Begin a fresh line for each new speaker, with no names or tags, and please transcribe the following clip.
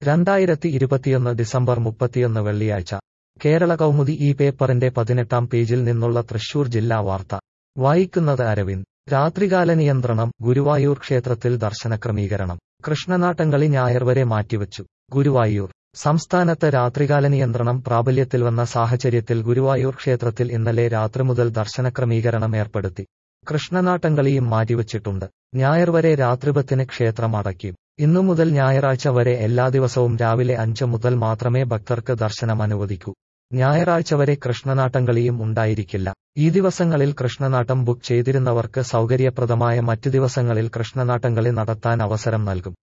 രണ്ടായിരത്തി ഇരുപത്തിയൊന്ന് ഡിസംബർ മുപ്പത്തിയൊന്ന് വെള്ളിയാഴ്ച കേരള കൗമുദി ഈ പേപ്പറിന്റെ പതിനെട്ടാം പേജിൽ നിന്നുള്ള തൃശൂർ ജില്ലാ വാർത്ത വായിക്കുന്നത് അരവിന്ദ് രാത്രികാല നിയന്ത്രണം ഗുരുവായൂർ ക്ഷേത്രത്തിൽ ദർശനക്രമീകരണം കൃഷ്ണനാട്ടംകളി ഞായർ വരെ മാറ്റിവച്ചു ഗുരുവായൂർ സംസ്ഥാനത്ത് രാത്രികാല നിയന്ത്രണം പ്രാബല്യത്തിൽ വന്ന സാഹചര്യത്തിൽ ഗുരുവായൂർ ക്ഷേത്രത്തിൽ ഇന്നലെ രാത്രി മുതൽ ദർശനക്രമീകരണം ഏർപ്പെടുത്തി കൃഷ്ണനാട്ടംകളിയും മാറ്റിവച്ചിട്ടുണ്ട് ഞായർ വരെ രാത്രിപത്തിന് ക്ഷേത്രം അടയ്ക്കും ഇന്നു മുതൽ ഞായറാഴ്ച വരെ എല്ലാ ദിവസവും രാവിലെ അഞ്ച് മുതൽ മാത്രമേ ഭക്തർക്ക് ദർശനം അനുവദിക്കൂ ഞായറാഴ്ച വരെ കൃഷ്ണനാട്ടംകളിയും ഉണ്ടായിരിക്കില്ല ഈ ദിവസങ്ങളിൽ കൃഷ്ണനാട്ടം ബുക്ക് ചെയ്തിരുന്നവർക്ക് സൗകര്യപ്രദമായ മറ്റു ദിവസങ്ങളിൽ കൃഷ്ണനാട്ടംകളി നടത്താൻ അവസരം നൽകും